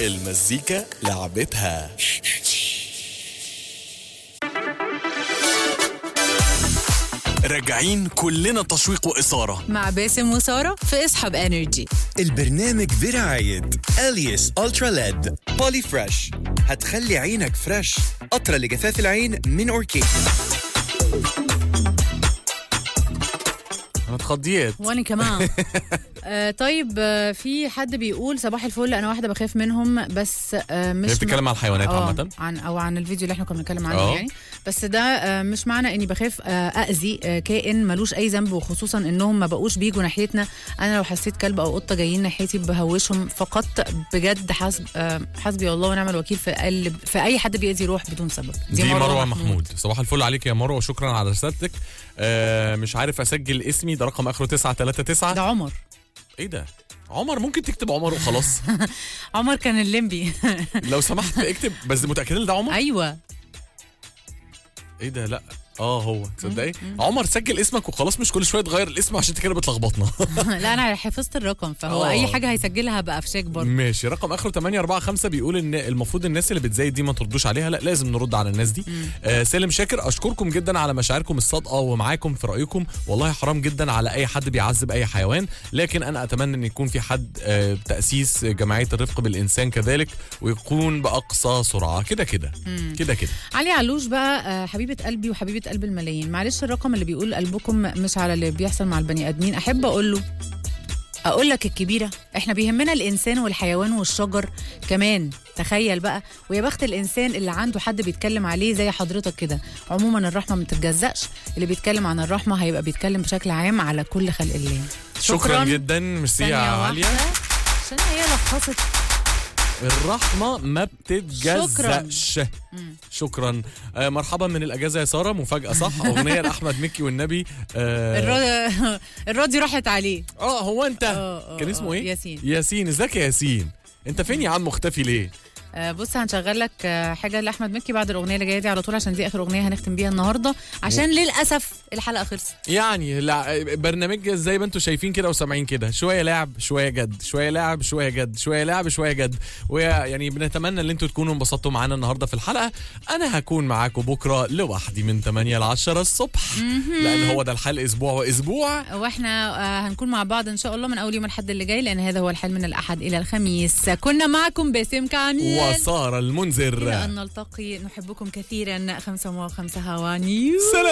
المزيكا لعبتها راجعين كلنا تشويق وإثارة مع باسم وسارة في اسحب انرجي البرنامج برعاية أليس ألترا ليد بولي فريش هتخلي عينك فريش قطرة لجفاف العين من أوركيد انا اتخضيت وانا كمان آه طيب آه في حد بيقول صباح الفل انا واحده بخاف منهم بس آه مش هي بتتكلم عن الحيوانات آه، عامة عن او عن الفيديو اللي احنا كنا بنتكلم عنه آه. يعني بس ده آه مش معنى اني بخاف آه اذي آه كائن ملوش اي ذنب وخصوصا انهم ما بقوش بيجوا ناحيتنا انا لو حسيت كلب او قطه جايين ناحيتي بهوشهم فقط بجد حسب آه حسبي الله ونعم الوكيل في قلب في اي حد بيأذي روح بدون سبب دي مروه محمود صباح الفل عليك يا مروه وشكرا على رسالتك آه مش عارف اسجل اسمي ده رقم اخره 939 ده عمر ايه ده عمر ممكن تكتب عمر وخلاص عمر كان الليمبي لو سمحت اكتب بس متاكدين ان ده عمر ايوه ايه ده لا اه هو تصدقي عمر سجل اسمك وخلاص مش كل شويه تغير الاسم عشان انت كده بتلخبطنا لا انا حفظت الرقم فهو آه. اي حاجه هيسجلها بقى افشاك برضه ماشي رقم اخره 845 بيقول ان المفروض الناس اللي بتزايد دي ما تردوش عليها لا لازم نرد على الناس دي آه سالم شاكر اشكركم جدا على مشاعركم الصادقه ومعاكم في رايكم والله حرام جدا على اي حد بيعذب اي حيوان لكن انا اتمنى ان يكون في حد آه تاسيس جمعيه الرفق بالانسان كذلك ويكون باقصى سرعه كده كده كده كده علي علوش بقى آه، حبيبه قلبي وحبيبه قلب الملايين معلش الرقم اللي بيقول قلبكم مش على اللي بيحصل مع البني ادمين احب اقول له اقول لك الكبيره احنا بيهمنا الانسان والحيوان والشجر كمان تخيل بقى ويا بخت الانسان اللي عنده حد بيتكلم عليه زي حضرتك كده عموما الرحمه ما بتتجزأش اللي بيتكلم عن الرحمه هيبقى بيتكلم بشكل عام على كل خلق الله شكرا, جدا ميرسي يا ثانية عاليه واحدة، عشان هي لخصت الرحمه ما بتتجزأش شكرا آه مرحبا من الاجازه يا ساره مفاجاه صح اغنيه لاحمد مكي والنبي آه, الرا- الراديو راحت عليه اه هو انت آه، آه، كان اسمه آه، ايه ياسين. ياسين ازيك يا ياسين انت فين يا عم مختفي ليه آه، بص هنشغل لك آه، حاجه لاحمد مكي بعد الاغنيه اللي جايه دي على طول عشان دي اخر اغنيه هنختم بيها النهارده عشان للاسف الحلقه خلصت يعني لا برنامج زي ما انتم شايفين كده وسامعين كده شويه لعب شويه جد شويه لعب شويه جد شويه لعب شويه جد ويعني بنتمنى ان انتم تكونوا انبسطتوا معانا النهارده في الحلقه انا هكون معاكم بكره لوحدي من 8 ل 10 الصبح لان هو ده الحل اسبوع واسبوع واحنا آه، هنكون مع بعض ان شاء الله من اول يوم الحد اللي جاي لان هذا هو الحل من الاحد الى الخميس كنا معكم باسم كامل وساره المنذر الى ان نلتقي نحبكم كثيرا خمسة وخمسة هوا نيوز سلام